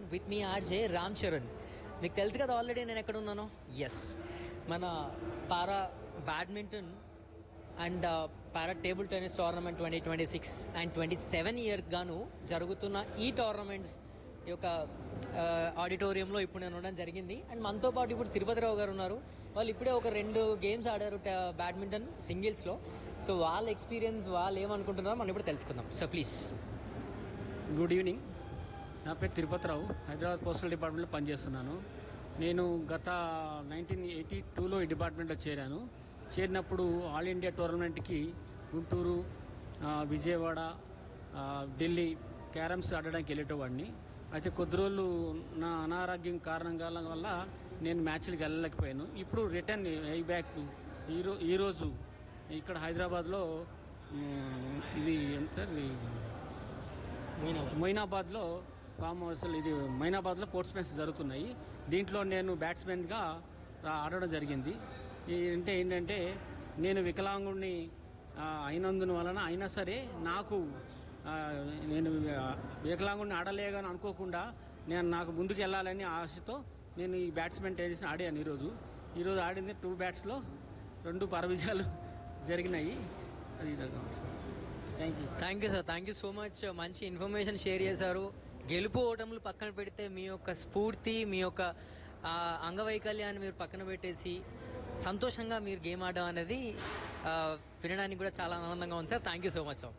with me RJ Ram Charan మీకు తెలుసు కదా ఆల్రెడీ నేను ఎక్కడ ఉన్నానో ఎస్ మన para badminton and para table tennis tournament twenty twenty six and twenty seven year గాను జరుగుతున్న ఈ టోర్నమెంట్స్ ఈ యొక్క ఆడిటోరియంలో ఇప్పుడు నేను ఉండడం జరిగింది అండ్ మనతో పాటు ఇప్పుడు తిరుపతిరావు గారు ఉన్నారు వాళ్ళు ఇప్పుడే ఒక రెండు గేమ్స్ ఆడారు బ్యాడ్మింటన్ సింగిల్స్లో సో వాళ్ళ ఎక్స్పీరియన్స్ వాళ్ళు ఏమనుకుంటున్నారో మనం ఇప్పుడు తెలుసుకుందాం సో ప్లీజ్ గుడ్ ఈవినింగ్ నా పేరు తిరుపతిరావు హైదరాబాద్ పోస్టల్ డిపార్ట్మెంట్లో పనిచేస్తున్నాను నేను గత నైన్టీన్ ఎయిటీ టూలో ఈ డిపార్ట్మెంట్లో చేరాను చేరినప్పుడు ఆల్ ఇండియా టోర్నమెంట్కి గుంటూరు ఆ, విజయవాడ ఆ, ఢిల్లీ క్యారమ్స్ ఆడడానికి వెళ్ళేటవాడిని అయితే కొద్ది రోజులు నా అనారోగ్యం కారణంగా వల్ల నేను మ్యాచ్లకు వెళ్ళలేకపోయాను ఇప్పుడు రిటర్న్ ఐ బ్యాక్ ఈరో ఈరోజు ఇక్కడ హైదరాబాద్లో మ్, ఇది ఎంత సార్ ఇది మొయినాబాద్లో ఫామ్ హౌస్లు ఇది మొయినాబాద్లో స్పోర్ట్స్ మ్యాచ్ జరుగుతున్నాయి దీంట్లో నేను బ్యాట్స్మెన్గా ఆడడం జరిగింది ఈ అంటే ఏంటంటే నేను వికలాంగుడిని ఆ, అయినందున వలన అయినా సరే నాకు ఆ, నేను ఆ, వికలాంగుడిని ఆడలేగాని అనుకోకుండా నేను నాకు ముందుకు వెళ్ళాలని ఆశతో నేను ఈ బ్యాట్స్మెన్ టెన్నిస్ ఆడాను ఈరోజు ఈరోజు ఆడింది టూ బ్యాట్స్లో రెండు పరవిజయాలు జరిగినాయి అది thank you thank you sir thank you so much మంచి ఇన్ఫర్మేషన్ షేర్ చేశారు గెలుపు ఓటములు పక్కన పెడితే మీ యొక్క స్ఫూర్తి మీ యొక్క ఆ, అంగవైకల్యాన్ని మీరు పక్కన పెట్టేసి సంతోషంగా మీరు గేమ్ ఆడడం అనేది ఆ, వినడానికి కూడా చాలా ఆనందంగా ఉంది sir thank you so much sir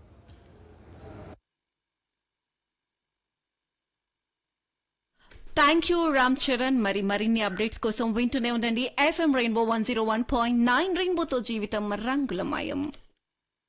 thank you Ram Charan మరి మరిన్ని అప్డేట్స్ కోసం వింటూనే ఉండండి FM Rainbow one zero one point nine రెయిన్బోతో జీవితం రంగులమయం